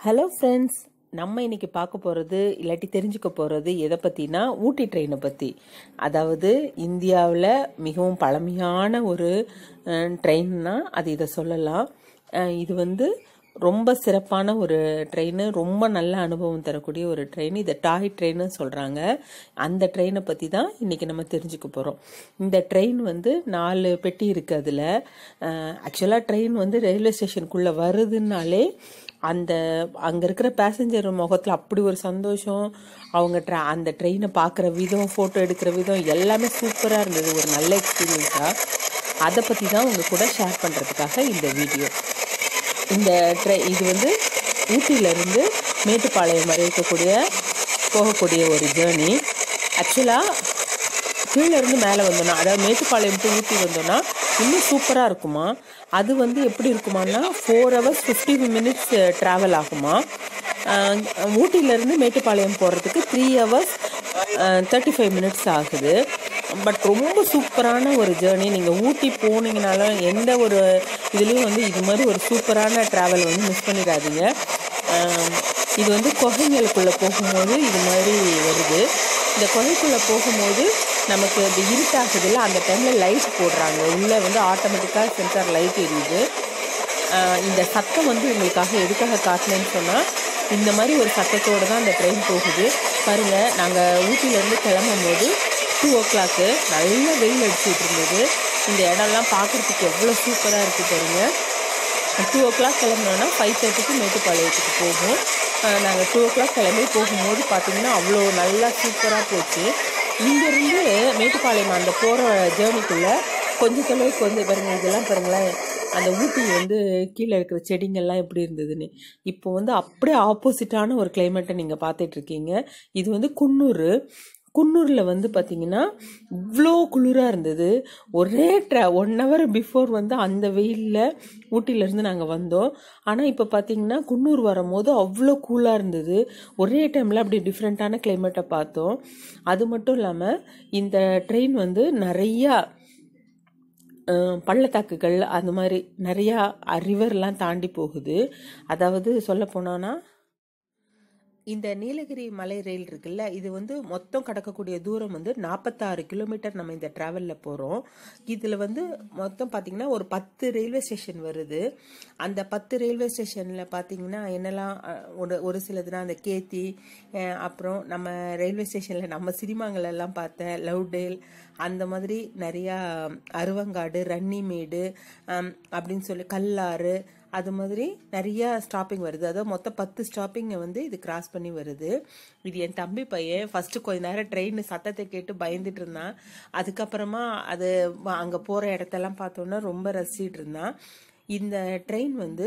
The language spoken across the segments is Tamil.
ஹலோ ஃப்ரெண்ட்ஸ் நம்ம இன்னைக்கு பார்க்க போகிறது இல்லாட்டி தெரிஞ்சுக்க போகிறது எதை பற்றினா ஊட்டி ட்ரெயினை பற்றி அதாவது இந்தியாவில் மிகவும் பழமையான ஒரு ட்ரெயின்னா அது இதை சொல்லலாம் அஹ் இது வந்து ரொம்ப சிறப்பான ஒரு ட்ரெயின் ரொம்ப நல்ல அனுபவம் தரக்கூடிய ஒரு ட்ரெயின் இதை டாய் ட்ரெயின்னு சொல்கிறாங்க அந்த ட்ரெயினை பற்றி தான் இன்றைக்கி நம்ம தெரிஞ்சுக்க போகிறோம் இந்த ட்ரெயின் வந்து நாலு பெட்டி இருக்குது அதில் ஆக்சுவலாக ட்ரெயின் வந்து ரயில்வே ஸ்டேஷனுக்குள்ளே வருதுன்னாலே அந்த அங்கே இருக்கிற பேசஞ்சர் முகத்தில் அப்படி ஒரு சந்தோஷம் அவங்க ட்ரா அந்த ட்ரெயினை பார்க்குற விதம் ஃபோட்டோ எடுக்கிற விதம் எல்லாமே சூப்பராக இருந்தது ஒரு நல்ல எக்ஸ்பீரியன்ஸாக அதை பற்றி தான் உங்கள் கூட ஷேர் பண்ணுறதுக்காக இந்த வீடியோ இந்த ட்ரெ இது வந்து ஊட்டியிலேருந்து மேட்டுப்பாளையம் வரை இருக்கக்கூடிய போகக்கூடிய ஒரு ஜேர்னி ஆக்சுவலாக கீழே இருந்து மேலே வந்தோன்னா அதாவது மேட்டுப்பாளையம் டு ஊட்டி வந்தோன்னா இன்னும் சூப்பராக இருக்குமா அது வந்து எப்படி இருக்குமான்னா four hours fifty minutes travel ஆகுமா ஆஹ் ஊட்டியிலேருந்து மேட்டுப்பாளையம் போகிறதுக்கு three hours thirty five minutes ஆகுது பட் ரொம்ப சூப்பரான ஒரு ஜேர்னி நீங்கள் ஊட்டி போனீங்கனாலும் எந்த ஒரு இதுலேயும் வந்து இது மாதிரி ஒரு சூப்பரான ட்ராவல் வந்து மிஸ் பண்ணிடாதீங்க ஆஹ் இது வந்து குகைங்களுக்குள்ளே போகும்போது இது மாதிரி வருது இந்த குகைக்குள்ளே போகும்போது நமக்கு இந்த இருட்டாகுதுல்ல அந்த டைமில் லைட் போடுறாங்க உள்ளே வந்து ஆட்டோமேட்டிக்காக சென்சார் லைட் எரியுது ஆஹ் இந்த சத்தம் வந்து உங்களுக்காக எதுக்காக காட்டினேன்னு சொன்னால் இந்த மாதிரி ஒரு சத்தத்தோடு தான் அந்த ட்ரெயின் போகுது பாருங்கள் நாங்கள் ஊட்டியிலேருந்து கிளம்பும் போது டூ ஓ கிளாக்கு நல்ல வெயில் அடிச்சுட்டு இருந்தது இந்த இடம்லாம் பார்க்குறதுக்கு எவ்வளோ சூப்பராக இருக்குது பாருங்கள் டூ ஓ கிளாக் கிளம்புனோன்னா ஃபைவ் தேர்ட்டிக்கு மேட்டுப்பாளையத்துக்கு போகும் நாங்கள் டூ ஓ கிளாக் கிளம்பி போகும்போது பார்த்தீங்கன்னா அவ்வளோ நல்லா சூப்பராக போச்சு இங்கேருந்து மேட்டுப்பாளையம் அந்த போகிற ஜேர்னிக்குள்ளே கொஞ்சம் தொலைவுக்கு வந்து பாருங்கள் இதெல்லாம் பாருங்களேன் அந்த ஊட்டி வந்து கீழே இருக்கிற செடிங்கள்லாம் எப்படி இருந்ததுன்னு இப்போ வந்து அப்படியே ஆப்போசிட்டான ஒரு கிளைமேட்டை நீங்கள் பார்த்துட்டு இருக்கீங்க இது வந்து குன்னூர் குன்னூரில் வந்து பார்த்தீங்கன்னா இவ்வளோ குளிராக இருந்தது ஒரே ட்ரா ஒன் ஹவர் பிஃபோர் வந்து அந்த வெயிலில் ஊட்டியிலேருந்து நாங்கள் வந்தோம் ஆனால் இப்போ பார்த்தீங்கன்னா குன்னூர் வரும்போது அவ்வளோ கூலாக இருந்தது ஒரே டைமில் அப்படி டிஃப்ரெண்ட்டான கிளைமேட்டை பார்த்தோம் அது மட்டும் இல்லாமல் இந்த ட்ரெயின் வந்து நிறையா அஹ், பள்ளத்தாக்குகள் அந்த மாதிரி நிறையா ரிவர்லாம் தாண்டி போகுது அதாவது சொல்ல போனோன்னா இந்த நீலகிரி மலை ரயில் இருக்குல்ல இது வந்து மொத்தம் கடக்கக்கூடிய தூரம் வந்து நாற்பத்தாறு கிலோமீட்டர் நம்ம இந்த ட்ராவலில் போகிறோம் இதில் வந்து மொத்தம் பார்த்திங்கன்னா ஒரு பத்து ரயில்வே ஸ்டேஷன் வருது அந்த பத்து ரயில்வே ஸ்டேஷனில் பார்த்தீங்கன்னா என்னெல்லாம் அஹ், ஒரு ஒரு சிலதுனா அந்த கேத்தி அஹ், அப்புறம் நம்ம ரயில்வே ஸ்டேஷனில் நம்ம சினிமாங்களெல்லாம் பார்த்த லவ்டேல் அந்த மாதிரி நிறையா அருவங்காடு ரன்னிமேடு அம், அப்படின்னு சொல்லி கல்லாறு அது மாதிரி நிறையா ஸ்டாப்பிங் வருது அதாவது மொத்தம் பத்து ஸ்டாப்பிங்கை வந்து இது கிராஸ் பண்ணி வருது இது என் தம்பி பையன் ஃபஸ்ட்டு கொஞ்ச நேரம் ட்ரெயின் சத்தத்தை கேட்டு பயந்துட்டு இருந்தான் அதுக்கப்புறமா அது அங்கே போகிற இடத்தெல்லாம் பார்த்தோன்னா ரொம்ப ரசிச்சிட்டு இருந்தான் இந்த ட்ரெயின் வந்து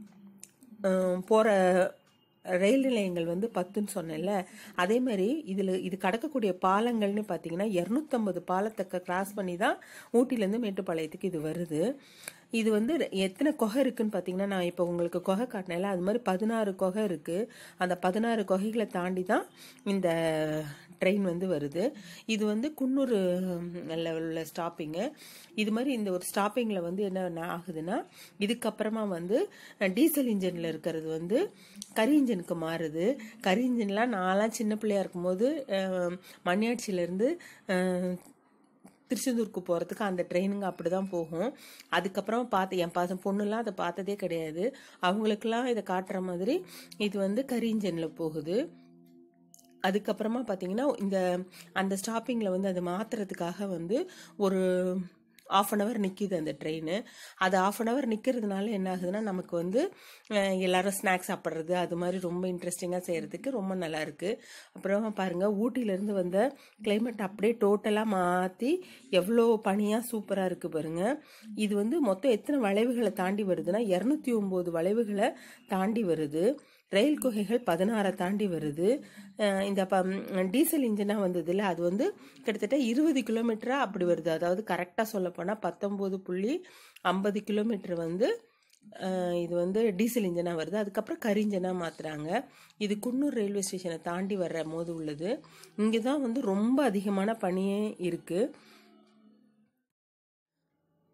போகிற ரயில் நிலையங்கள் வந்து பத்துன்னு சொன்னேன்ல அதே மாதிரி இதில் இது கடக்கக்கூடிய பாலங்கள்னு பார்த்தீங்கன்னா இரநூத்தம்பது பாலத்தை கிராஸ் பண்ணி தான் ஊட்டிலேருந்து மேட்டுப்பாளையத்துக்கு இது வருது இது வந்து எத்தனை குகை இருக்குன்னு பார்த்தீங்கன்னா நான் இப்போ உங்களுக்கு குகை காட்டினேன்ல அது மாதிரி பதினாறு குகை இருக்குது அந்த பதினாறு குகைகளை தாண்டி தான் இந்த ட்ரெயின் வந்து வருது இது வந்து குன்னூர் உள்ள ஸ்டாப்பிங்கு இது மாதிரி இந்த ஒரு ஸ்டாப்பிங்கில் வந்து என்ன ஆகுதுன்னா இதுக்கப்புறமா வந்து டீசல் இன்ஜினில் இருக்கிறது வந்து கரி இன்ஜினுக்கு மாறுது கரி இன்ஜின்லாம் நான்லாம் சின்ன பிள்ளையா இருக்கும்போது அஹ், மண்ணியாட்சியிலேருந்து அஹ், திருச்செந்தூருக்கு போகிறதுக்கு அந்த ட்ரெயினுங்க அப்படி தான் போகும் அதுக்கப்புறம் பார்த்து என் பாசம் பொண்ணுலாம் அதை பார்த்ததே கிடையாது அவங்களுக்கெல்லாம் இதை காட்டுற மாதிரி இது வந்து கரி இன்ஜினில் போகுது அதுக்கப்புறமா பார்த்தீங்கன்னா இந்த அந்த ஸ்டாப்பிங்கில் வந்து அதை மாற்றுறதுக்காக வந்து ஒரு ஆஃப் அன் ஹவர் நிற்கிது அந்த ட்ரெயின் அது ஆஃப் அன் ஹவர் நிற்கிறதுனால என்ன ஆகுதுன்னா நமக்கு வந்து அஹ், எல்லாரும் ஸ்நாக்ஸ் சாப்பிட்றது அது மாதிரி ரொம்ப இன்ட்ரெஸ்டிங்காக செய்கிறதுக்கு ரொம்ப நல்லா இருக்குது அப்புறமா பாருங்கள் ஊட்டியிலேருந்து வந்த கிளைமேட் அப்படியே டோட்டலாக மாற்றி எவ்வளோ பனியாக சூப்பராக இருக்குது பாருங்கள் இது வந்து மொத்தம் எத்தனை வளைவுகளை தாண்டி வருதுன்னா இரநூத்தி ஒம்பது வளைவுகளை தாண்டி வருது ரயில் குகைகள் பதினாறை தாண்டி வருது அஹ் இந்த ப ம், டீசல் இன்ஜினாக வந்ததில்ல அது வந்து கிட்டத்தட்ட இருபது கிலோமீட்டராக அப்படி வருது அதாவது கரெக்டாக சொல்லப்போனால் பத்தொம்போது புள்ளி ஐம்பது கிலோமீட்டர் வந்து அஹ், இது வந்து டீசல் இன்ஜினாக வருது அதுக்கப்புறம் கரி இன்ஜினாக மாற்றுறாங்க இது குன்னூர் ரயில்வே ஸ்டேஷனை தாண்டி வர்ற போது உள்ளது இங்கே தான் வந்து ரொம்ப அதிகமான பனியே இருக்குது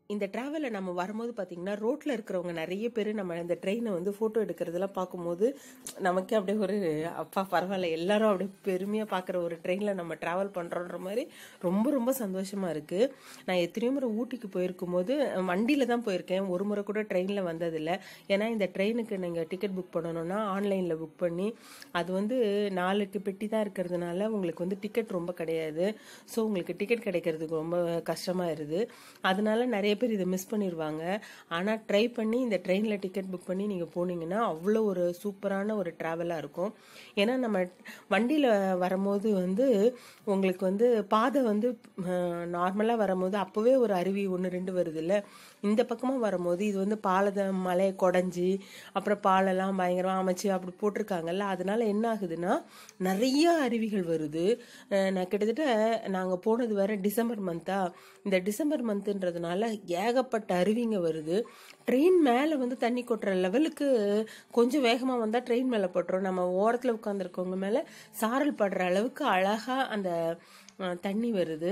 இந்த டிராவலில் நம்ம வரும்போது பார்த்தீங்கன்னா ரோட்டில் இருக்கிறவங்க நிறைய பேர் நம்ம இந்த ட்ரெயினை வந்து ஃபோட்டோ எடுக்கிறதெல்லாம் பார்க்கும்போது நமக்கே அப்படியே ஒரு அப்பா பரவாயில்ல எல்லாரும் அப்படியே பெருமையாக பார்க்குற ஒரு ட்ரெயினில் நம்ம ட்ராவல் பண்ணுறோன்ற மாதிரி ரொம்ப ரொம்ப சந்தோஷமாக இருக்குது நான் எத்தனையோ முறை ஊட்டிக்கு போயிருக்கும் போது வண்டியில் தான் போயிருக்கேன் ஒரு முறை கூட ட்ரெயினில் வந்ததில்லை ஏன்னா இந்த ட்ரெயினுக்கு நீங்கள் டிக்கெட் புக் பண்ணணும்னா ஆன்லைனில் புக் பண்ணி அது வந்து நாலு பெட்டி தான் இருக்கிறதுனால உங்களுக்கு வந்து டிக்கெட் ரொம்ப கிடையாது ஸோ உங்களுக்கு டிக்கெட் கிடைக்கிறதுக்கு ரொம்ப கஷ்டமாக இருது அதனால நிறைய பேர் இதை மிஸ் பண்ணிடுவாங்க ஆனால் ட்ரை பண்ணி இந்த ட்ரெயினில் டிக்கெட் புக் பண்ணி நீங்கள் போனீங்கன்னா அவ்வளோ ஒரு சூப்பரான ஒரு ட்ராவலாக இருக்கும் ஏன்னா நம்ம வண்டியில் வரும்போது வந்து உங்களுக்கு வந்து பாதை வந்து நார்மலாக வரும்போது அப்போவே ஒரு அருவி ஒன்று ரெண்டு வருது இல்லை இந்த பக்கமாக வரும்போது இது வந்து பாலத்தை மலையை குடஞ்சி அப்புறம் பாலெல்லாம் பயங்கரமாக அமைச்சு அப்படி போட்டிருக்காங்கல்ல அதனால என்ன ஆகுதுன்னா நிறைய அருவிகள் வருது அஹ் நான் கிட்டத்தட்ட நாங்கள் போனது வேற டிசம்பர் மந்த்தா இந்த டிசம்பர் மந்த்ன்றதுனால ஏகப்பட்ட அருவிங்க வருது ட்ரெயின் மேலே வந்து தண்ணி கொட்டுற லெவலுக்கு கொஞ்சம் வேகமாக வந்தால் ட்ரெயின் மேலே போட்டுரும் நம்ம ஓரத்தில் உட்காந்துருக்கவங்க மேலே சாரல் படுற அளவுக்கு அழகாக அந்த அஹ், தண்ணி வருது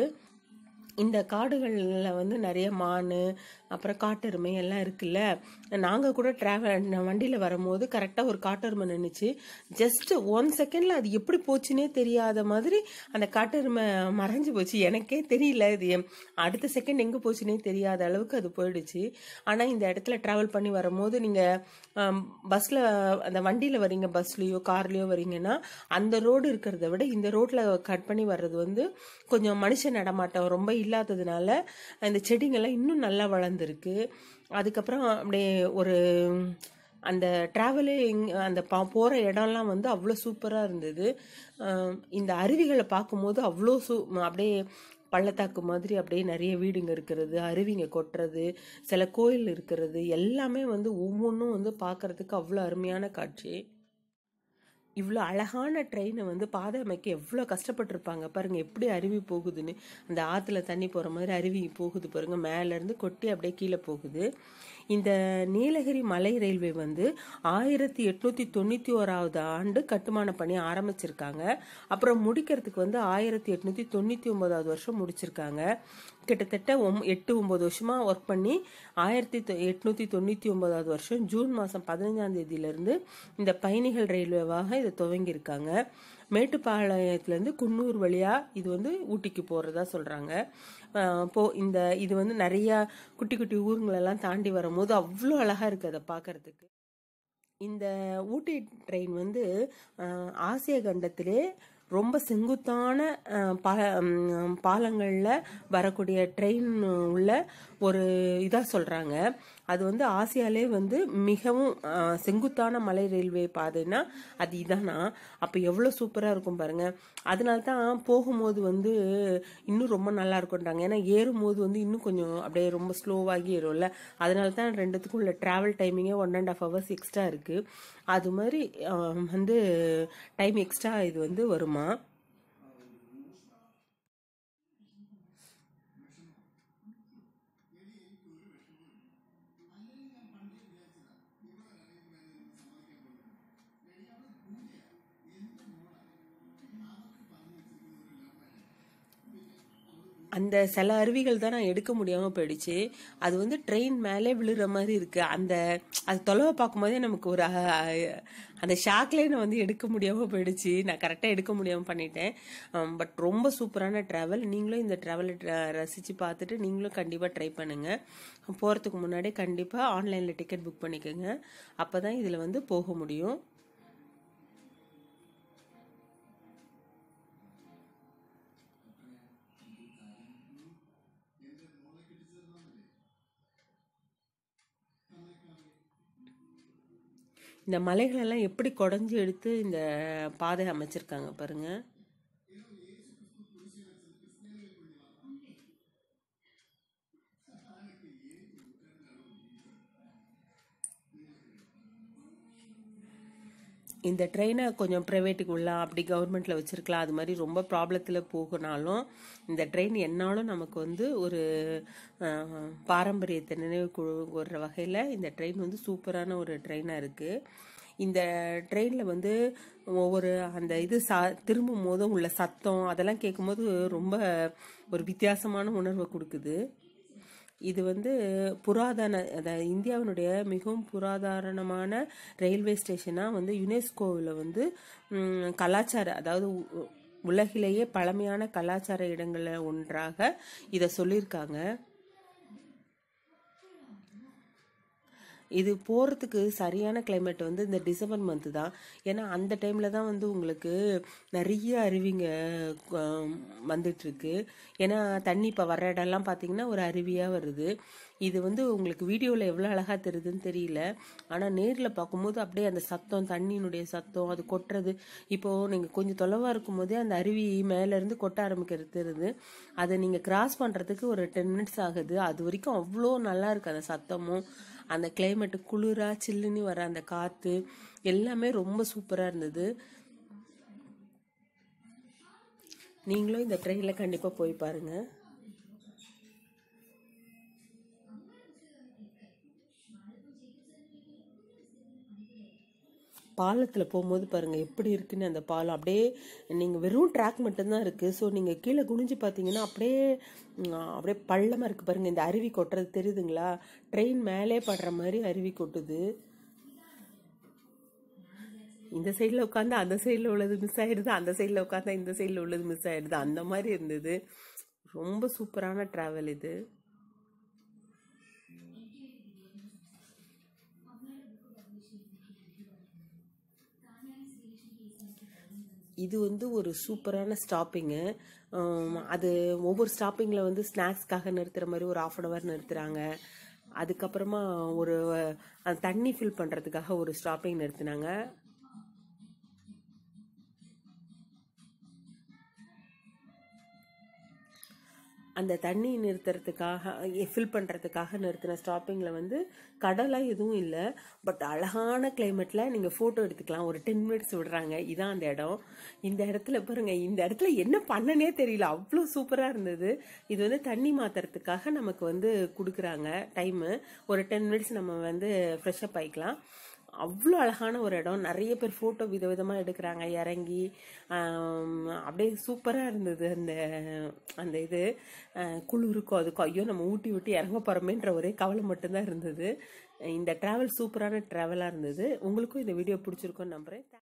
இந்த காடுகளில் வந்து நிறைய மான் அப்புறம் காட்டெருமை எல்லாம் இருக்குல்ல நாங்கள் கூட ட்ராவல் வண்டியில் வரும்போது கரெக்டாக ஒரு காட்டெருமை நின்றுச்சு ஜஸ்ட் ஒன் செகண்டில் அது எப்படி போச்சுன்னே தெரியாத மாதிரி அந்த காட்டெருமை மறைஞ்சு போச்சு எனக்கே தெரியல இது எம்- அடுத்த செகண்ட் எங்கே போச்சுன்னே தெரியாத அளவுக்கு அது போயிடுச்சு ஆனால் இந்த இடத்துல ட்ராவல் பண்ணி வரும்போது நீங்கள் பஸ்ஸில் அந்த வண்டியில் வரீங்க பஸ்லேயோ கார்லேயோ வரீங்கன்னா அந்த ரோடு இருக்கிறத விட இந்த ரோட்டில் கட் பண்ணி வர்றது வந்து கொஞ்சம் மனுஷ நடமாட்டம் ரொம்ப இல்லாததுனால இந்த செடிங்கெல்லாம் இன்னும் நல்லா வளர்ந்துருக்கு அதுக்கப்புறம் அப்படியே ஒரு அந்த ட்ராவலே அந்த பா போகிற இடம்லாம் வந்து அவ்வளோ சூப்பராக இருந்தது அஹ் இந்த அருவிகளை பார்க்கும்போது அவ்வளோ சூ அப்படியே பள்ளத்தாக்கு மாதிரி அப்படியே நிறைய வீடுங்க இருக்கிறது அருவிங்க கொட்டுறது சில கோயில் இருக்கிறது எல்லாமே வந்து ஒவ்வொன்றும் வந்து பார்க்கறதுக்கு அவ்வளோ அருமையான காட்சி இவ்வளோ அழகான ட்ரெயினை வந்து பாதை அமைக்க எவ்வளோ கஷ்டப்பட்டிருப்பாங்க பாருங்க எப்படி அருவி போகுதுன்னு அந்த ஆற்றுல தண்ணி போகிற மாதிரி அருவி போகுது பாருங்க மேலேருந்து கொட்டி அப்படியே கீழே போகுது இந்த நீலகிரி மலை ரயில்வே வந்து ஆயிரத்தி எட்நூத்தி தொண்ணூத்தி ஓராவது ஆண்டு கட்டுமான பணி ஆரம்பிச்சிருக்காங்க அப்புறம் முடிக்கிறதுக்கு வந்து ஆயிரத்தி எட்நூத்தி தொண்ணூத்தி ஒன்பதாவது வருஷம் முடிச்சிருக்காங்க கிட்டத்தட்ட ஒம்- எட்டு ஒன்பது வருஷமா ஒர்க் பண்ணி ஆயிரத்தி தொ- எட்நூத்தி தொண்ணூத்தி ஒன்பதாவது வருஷம் ஜூன் மாசம் பதினஞ்சாம் தேதியில இருந்து இந்த பயணிகள் ரயில்வேவாக இதை துவங்கியிருக்காங்க மேட்டுப்பாளையத்துலேருந்து குன்னூர் வழியா இது வந்து ஊட்டிக்கு போறதா சொல்றாங்க அஹ் போ இந்த இது வந்து நிறைய குட்டி குட்டி ஊருங்களெல்லாம் தாண்டி வரும்போது அவ்வளோ அழகா இருக்கு அதை பார்க்கறதுக்கு இந்த ஊட்டி ட்ரெயின் வந்து அஹ், ஆசிய கண்டத்திலே ரொம்ப செங்குத்தான அஹ், பா ம், பாலங்கள்ல வரக்கூடிய ட்ரெயின் உள்ள ஒரு இதா சொல்றாங்க அது வந்து ஆசியாலே வந்து மிகவும் அஹ், செங்குத்தான மலை ரயில்வே பாதைனா அது இதானா அப்ப எவ்வளவு சூப்பரா இருக்கும் பாருங்க அதனால தான் போகும்போது வந்து இன்னும் ரொம்ப நல்லா இருக்கும்ன்றாங்க ஏன்னா ஏறும்போது வந்து இன்னும் கொஞ்சம் அப்படியே ரொம்ப ஸ்லோவாகி ஏறும்ல அதனால தான் ரெண்டுத்துக்கும் உள்ள டிராவல் டைமிங்கே one and half hours extra இருக்கு அது மாதிரி ஆஹ், வந்து டைம் எக்ஸ்ட்ரா இது வந்து வருமா அந்த சில அருவிகள் தான் நான் எடுக்க முடியாம போயிடுச்சு அது வந்து ட்ரெயின் மேலே விழுற மாதிரி இருக்கு அந்த அது தொலைவை பார்க்கும்போதே நமக்கு ஒரு அஹ், அந்த ஷாக்லேயே நான் வந்து எடுக்க முடியாம போயிடுச்சு நான் கரெக்டாக எடுக்க முடியாம பண்ணிட்டேன் பட் ரொம்ப சூப்பரான டிராவல் நீங்களும் இந்த டிராவலை ரசிச்சு பார்த்துட்டு நீங்களும் கண்டிப்பாக ட்ரை பண்ணுங்க போகிறதுக்கு முன்னாடி கண்டிப்பாக ஆன்லைனில் டிக்கெட் புக் பண்ணிக்கோங்க அப்போ தான் இதில் வந்து போக முடியும் இந்த மலைகளெல்லாம் எப்படி குடஞ்சி எடுத்து இந்த பாதை அமைச்சிருக்காங்க பாருங்க இந்த ட்ரெயினை கொஞ்சம் ப்ரைவேட்டுக்கு உள்ள அப்படி கவர்மெண்ட்டில் வச்சுருக்கலாம் அது மாதிரி ரொம்ப ப்ராப்ளத்தில் போகனாலும் இந்த ட்ரெயின் என்னாலும் நமக்கு வந்து ஒரு அஹ், பாரம்பரியத்தை நினைவு கூறுற வகையில் இந்த ட்ரெயின் வந்து சூப்பரான ஒரு ட்ரெயினாக இருக்குது இந்த ட்ரெயினில் வந்து ஒவ்வொரு அந்த இது சா திரும்பும் போதும் உள்ள சத்தம் அதெல்லாம் கேட்கும்போது ரொம்ப ஒரு வித்தியாசமான உணர்வை கொடுக்குது இது வந்து புராதன அதாவது இந்தியாவினுடைய மிகவும் புராதனமான ரயில்வே ஸ்டேஷனாக வந்து யுனெஸ்கோவில் வந்து ம், கலாச்சார அதாவது உ- உலகிலேயே பழமையான கலாச்சார இடங்களில் ஒன்றாக இதை சொல்லியிருக்காங்க இது போகிறதுக்கு சரியான climate வந்து இந்த டிசம்பர் மந்த்து தான் ஏன்னா அந்த டைமில் தான் வந்து உங்களுக்கு நிறைய அருவிங்க ஆம், வந்துட்டுருக்கு ஏன்னா தண்ணி இப்போ வர்ற இடம்லாம் பார்த்தீங்கன்னா ஒரு அருவியாக வருது இது வந்து உங்களுக்கு வீடியோவில் எவ்வளோ அழகாக தெரியுதுன்னு தெரியல ஆனால் நேரில் பார்க்கும்போது அப்படியே அந்த சத்தம் தண்ணியினுடைய சத்தம் அது கொட்டுறது இப்போது நீங்கள் கொஞ்சம் தொலைவாக இருக்கும்போதே அந்த அருவி மேலேருந்து கொட்ட ஆரம்பிக்கிறது தெரியுது அதை நீங்கள் கிராஸ் பண்ணுறதுக்கு ஒரு டென் மினிட்ஸ் ஆகுது அது வரைக்கும் அவ்வளோ நல்லா இருக்கு அந்த சத்தமும் அந்த கிளைமேட்டு குளிரா சில்லுன்னு வர அந்த காற்று எல்லாமே ரொம்ப சூப்பராக இருந்தது நீங்களும் இந்த ட்ரெயினில் கண்டிப்பாக போய் பாருங்கள் பாலத்தில் போகும்போது பாருங்கள் எப்படி இருக்குன்னு அந்த பாலம் அப்படியே நீங்கள் வெறும் ட்ராக் மட்டும்தான் இருக்குது ஸோ நீங்கள் கீழே குனிஞ்சு பார்த்தீங்கன்னா அப்படியே ம், அப்படியே பள்ளமாக இருக்குது பாருங்கள் இந்த அருவி கொட்டுறது தெரியுதுங்களா ட்ரெயின் மேலே படுற மாதிரி அருவி கொட்டுது இந்த சைடில் உட்காந்து அந்த சைடில் உள்ளது மிஸ் ஆயிடுது அந்த சைடில் உட்காந்தா இந்த சைடில் உள்ளது மிஸ் ஆயிடுது அந்த மாதிரி இருந்தது ரொம்ப சூப்பரான ட்ராவல் இது இது வந்து ஒரு சூப்பரான ஸ்டாப்பிங்கு அது ஒவ்வொரு ஸ்டாப்பிங்கில் வந்து ஸ்நாக்ஸ்க்காக நிறுத்துகிற மாதிரி ஒரு ஆஃப் அன் ஹவர் நிறுத்துகிறாங்க அதுக்கப்புறமா ஒரு அந்த தண்ணி ஃபில் பண்ணுறதுக்காக ஒரு ஸ்டாப்பிங் நிறுத்தினாங்க அந்த தண்ணி நிறுத்துறதுக்காக ஃபில் பண்ணுறதுக்காக நிறுத்தின ஸ்டாப்பிங்கில் வந்து கடலாக எதுவும் இல்லை பட் அழகான கிளைமேட்டில் நீங்கள் ஃபோட்டோ எடுத்துக்கலாம் ஒரு டென் மினிட்ஸ் விடுறாங்க இதான் அந்த இடம் இந்த இடத்துல பாருங்க இந்த இடத்துல என்ன பண்ணனே தெரியல அவ்வளோ சூப்பராக இருந்தது இது வந்து தண்ணி மாற்றுறதுக்காக நமக்கு வந்து கொடுக்குறாங்க டைமு ஒரு டென் மினிட்ஸ் நம்ம வந்து ஃப்ரெஷ்அப் ஆகிக்கலாம் அவ்வளோ அழகான ஒரு இடம் நிறைய பேர் ஃபோட்டோ விதவிதமாக எடுக்கிறாங்க இறங்கி ஆம், அப்படியே சூப்பராக இருந்தது அந்த அந்த இது அஹ், குளிருக்கும் அதுக்கும் ஐயோ நம்ம ஊட்டி விட்டு இறங்க போகிறோமேன்ற ஒரே கவலை மட்டும்தான் இருந்தது இந்த ட்ராவல் சூப்பரான ட்ராவலாக இருந்தது உங்களுக்கும் இந்த வீடியோ பிடிச்சிருக்கும்னு நம்புகிறேன்